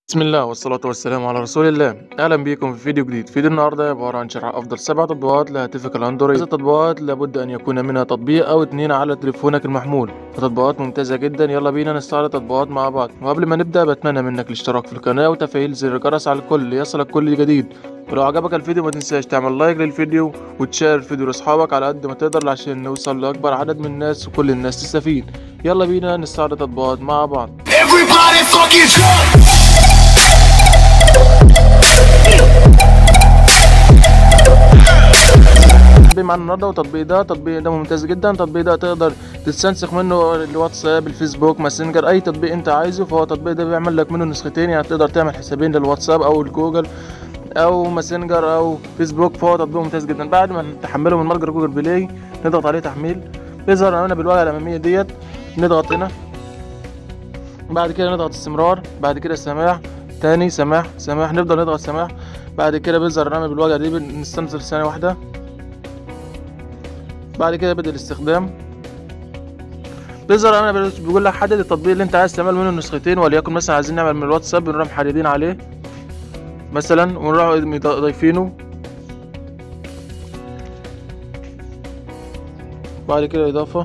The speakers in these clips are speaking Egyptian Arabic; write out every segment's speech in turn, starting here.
بسم الله والصلاة والسلام على رسول الله أهلا بكم في فيديو جديد فيديو النهاردة عبارة عن شرح أفضل سبع تطبيقات لهاتفك الأندرويد هذه التطبيقات لابد أن يكون منها تطبيق أو اتنين على تليفونك المحمول تطبيقات ممتازة جدا يلا بينا نستعرض تطبيقات مع بعض وقبل ما نبدأ بتمنى منك الاشتراك في القناة وتفعيل زر الجرس على الكل ليصلك كل جديد ولو عجبك الفيديو ما تنساش تعمل لايك للفيديو وتشير الفيديو لاصحابك على قد ما تقدر عشان نوصل لأكبر عدد من الناس وكل الناس تستفيد يلا بينا نستعرض تطبيقات مع بعض Everybody fucking jump! تطبيق معانا النهارده والتطبيق ده التطبيق ده ممتاز جدا التطبيق ده تقدر تستنسخ منه الواتساب الفيسبوك ماسنجر اي تطبيق انت عايزه فهو التطبيق ده بيعمل لك منه نسختين يعني تقدر تعمل حسابين للواتساب او الجوجل او ماسنجر او فيسبوك فهو تطبيق ممتاز جدا بعد ما تحمله من متجر جوجل بلاي نضغط عليه تحميل بيظهر امامنا بالواجهه الاماميه ديت نضغط هنا بعد كده نضغط استمرار بعد كده سماح تاني سماح سماح نفضل نضغط سماح بعد كده بيظهر امامنا بالواجهه دي بنستنزل ثانيه واحده بعد كده بدء الاستخدام بيظهر امامنا بيقول لك حدد التطبيق اللي انت عايز تعمل منه نسختين وليكن مثلا عايزين نعمل من الواتساب بنروح محددين عليه مثلا ونروح ضايفينه بعد كده اضافه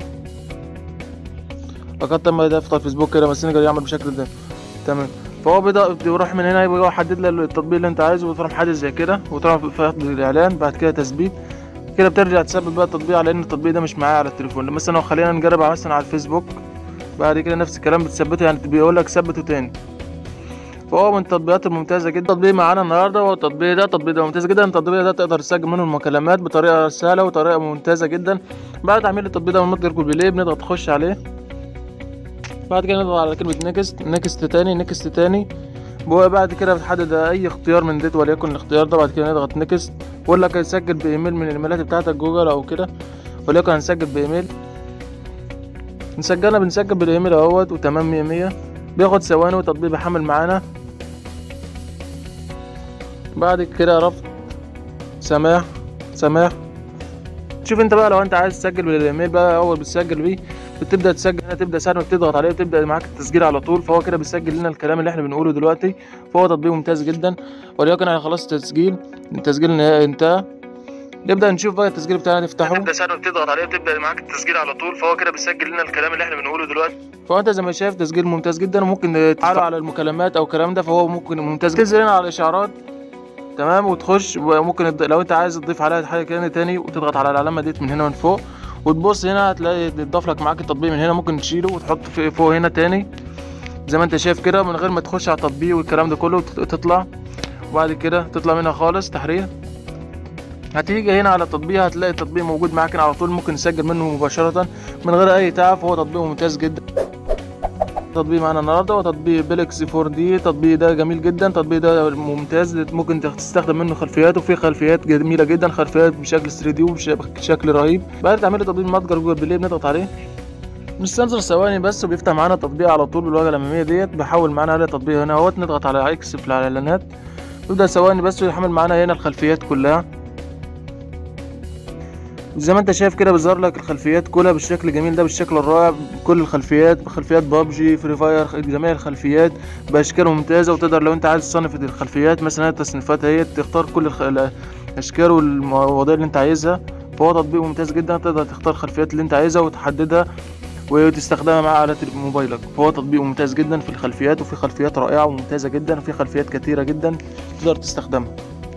فقط تم اضافه الفيسبوك كده ماسنجر يعمل بالشكل ده تمام فهو بيض- بيروح من هنا يبقى هو حدد لك التطبيق اللي انت عايزه وتروح محدد زي كده وتروح في الاعلان بعد كده تثبيت كده بترجع تثبت بقى التطبيق على ان التطبيق ده مش معايا على التليفون مثلا لو خلينا نجرب مثلا على الفيسبوك بعد كده نفس الكلام بتثبته يعني بيقول لك ثبته تاني فهو من التطبيقات الممتازه جدا التطبيق معانا النهارده هو التطبيق ده التطبيق ده ممتاز جدا التطبيق ده تقدر تسجل منه المكالمات بطريقه سهله وطريقه ممتازه جدا بعد تحميل التطبيق ده من متجر جوجل بلاي بنضغط نخش عليه بعد كده نضغط على كلمه نيكست نيكست تاني نيكست تاني وبعد كده بتحدد اي اختيار من ديت وليكن الاختيار ده بعد كده نضغط نيكست بيقول لك سجل بايميل من الايميلات بتاعتك جوجل او كده وليكن هنسجل بايميل نسجلنا بنسجل بالايميل اهوت وتمام مية مية بياخد ثواني والتطبيق بيحمل معانا بعد كده رفض سماح سماح شوف انت بقى لو انت عايز تسجل بالايميل بقى اول بتسجل بيه بتبدا تسجل هنا تبدا ساعه ما بتضغط عليه بتبدا معاك التسجيل على طول فهو كده بيسجل لنا الكلام اللي احنا بنقوله دلوقتي فهو تطبيق ممتاز جدا وليكن انا خلاص التسجيل التسجيل النهائي انتهى نبدا نشوف بقى التسجيل بتاعنا نفتحه تبدا ساعه ما بتضغط عليه بتبدا معاك التسجيل على طول فهو كده بيسجل لنا الكلام اللي احنا بنقوله دلوقتي فانت زي ما شايف تسجيل ممتاز جدا وممكن تفعله على المكالمات او الكلام ده فهو ممكن ممتاز تنزل هنا على الاشعارات تمام وتخش وممكن الد- لو انت عايز تضيف عليها حاجه كده تاني وتضغط على العلامه ديت من هنا من فوق وتبص هنا هتلاقي تضاف لك معاك التطبيق من هنا ممكن تشيله وتحط في- فوق هنا تاني زي ما انت شايف كده من غير ما تخش على التطبيق والكلام ده كله وت- تطلع وبعد كده تطلع منها خالص تحرير هتيجي هنا على التطبيق هتلاقي التطبيق موجود معاك هنا على طول ممكن تسجل منه مباشرة من غير أي تعب فهو تطبيق ممتاز جدا تطبيق معانا النهارده هو تطبيق بيلكس 4 دي التطبيق ده جميل جدا التطبيق ده ممتاز ممكن تستخدم منه خلفيات وفي خلفيات جميله جدا خلفيات بشكل 3 دي وبشكل رهيب بعد تعميل تطبيق متجر جوجل بلاي بنضغط عليه بنستنزل ثواني بس وبيفتح معانا التطبيق على طول بالواجهه الاماميه ديت بيحول معانا على التطبيق هنا اهوت نضغط على اكس في الاعلانات بيبدا ثواني بس ويحمل معانا هنا الخلفيات كلها زي ما انت شايف كده بيظهر لك الخلفيات كلها بالشكل الجميل ده بالشكل الرائع كل الخلفيات بخلفيات بابجي فري فاير جميع الخلفيات باشكال ممتازه وتقدر لو انت عايز تصنف الخلفيات مثلا التصنيفات هي تختار كل الخ... الاشكال والمواضيع اللي انت عايزها فهو تطبيق ممتاز جدا تقدر تختار الخلفيات اللي انت عايزها وتحددها وتستخدمها معاه على تل- موبايلك فهو تطبيق ممتاز جدا في الخلفيات وفي خلفيات رائعه وممتازه جدا وفي خلفيات كثيره جدا تقدر تستخدمها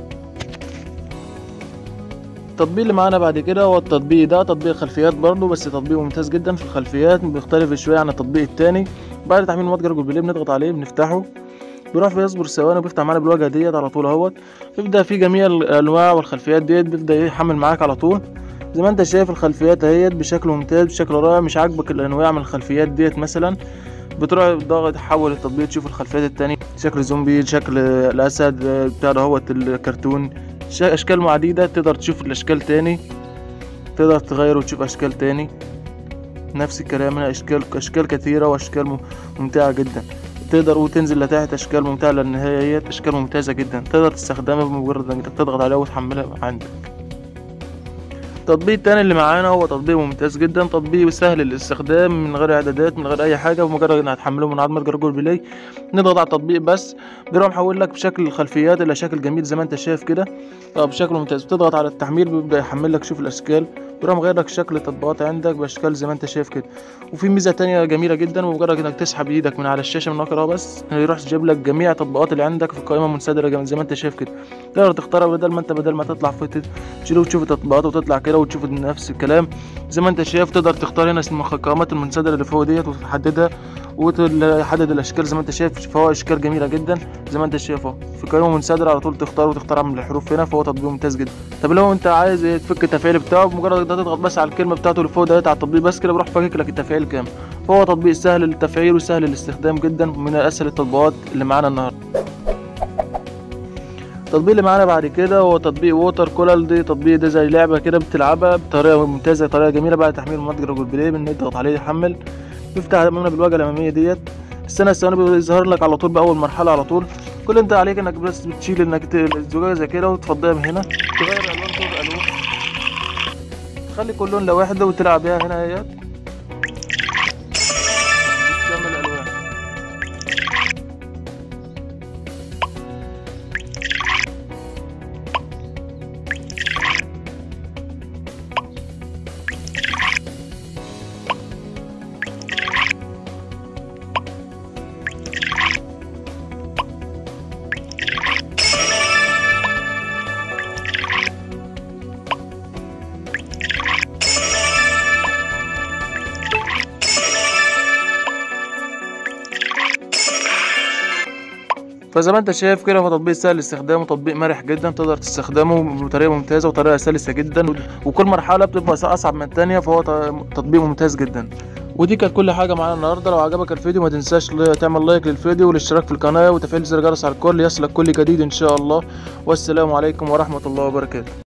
التطبيق اللي معانا بعد كده هو التطبيق ده تطبيق خلفيات برضه بس تطبيق ممتاز جدا في الخلفيات بيختلف شويه عن التطبيق التاني بعد تحميل متجر جوجل بلاي بنضغط عليه بنفتحه بيروح بيصبر ثواني وبيفتح معانا بالواجهه ديت على طول اهوت بيبدا في جميع الانواع والخلفيات ديت بيبدا يحمل معاك على طول زي ما انت شايف الخلفيات اهيت بشكل ممتاز بشكل رائع مش عاجبك الانواع من الخلفيات ديت مثلا بتروح ضاغط تحول التطبيق تشوف الخلفيات التانية شكل زومبي شكل الاسد بتاع دهوت الكرتون ش- اشكال عديده تقدر تشوف الاشكال تاني تقدر تغير وتشوف اشكال تاني نفس الكلام هنا اشكال اشكال كثيره واشكال م- ممتعه جدا تقدر وتنزل لتحت اشكال ممتعه لان هي اشكال ممتازه جدا تقدر تستخدمها بمجرد انك تضغط عليها وتحملها عندك التطبيق التاني اللي معانا هو تطبيق ممتاز جدا تطبيق سهل الاستخدام من غير اعدادات من غير اي حاجه بمجرد ان هتحمله من عند متجر جوجل بلاي نضغط على التطبيق بس بيروح محول لك بشكل الخلفيات الى شكل جميل زي ما انت شايف كده اه بشكل ممتاز بتضغط على التحميل بيبدا يحمل لك شوف الاشكال بيروح مغير لك شكل التطبيقات عندك باشكال زي ما انت شايف كده وفي ميزه تانية جميله جدا ومجرد انك تسحب ايدك من على الشاشه من اهو بس هيروح جايب لك جميع التطبيقات اللي عندك في قائمه منسدره جم- زي ما انت شايف كده تقدر تختارها بدل ما انت بدل ما تطلع في تشيله وتشوف التطبيقات وتطلع كده وتشوف نفس الكلام زي ما انت شايف تقدر تختار هنا اسم القائمات المنسدره اللي فوق ديت وتحددها وتحدد الاشكال زي ما انت شايف فهو اشكال جميله جدا زي ما انت شايف اهو في قائمه منسدره على طول تختار وتختار من الحروف هنا فهو تطبيق ممتاز جدا طب لو انت عايز تفك التفعيل بتاعه بمجرد ده تضغط بس على الكلمه بتاعته اللي فوق ديت على التطبيق بس كده بيروح فاكك لك التفعيل كامل فهو تطبيق سهل للتفعيل وسهل الاستخدام جدا من اسهل التطبيقات اللي معانا النهارده التطبيق اللي معانا بعد كده هو تطبيق ووتر كولر دي تطبيق ده زي لعبه كده بتلعبها بطريقه ممتازه طريقه جميله بعد تحميل من متجر جوجل بلاي بنضغط عليه يحمل يفتح امامنا بالواجهه الاماميه ديت السنه الثواني بيظهر لك على طول باول مرحله على طول كل اللي انت عليك انك بس بتشيل انك ت- الزجاجه زي كده وتفضيها من هنا تغير الالوان تغير الوان تخلي كل لون لوحده وتلعب بيها هنا اهيت وتكمل الالوان فزي ما انت شايف كده هو تطبيق سهل الاستخدام وتطبيق مرح جدا تقدر تستخدمه بطريقه ممتازه وطريقه سلسه جدا وكل مرحله بتبقى اصعب من التانية فهو ت- تطبيق ممتاز جدا ودي كانت كل حاجه معانا النهارده لو عجبك الفيديو ما تنساش ل- تعمل لايك للفيديو والاشتراك في القناه وتفعيل زر الجرس على الكل يصلك كل جديد ان شاء الله والسلام عليكم ورحمه الله وبركاته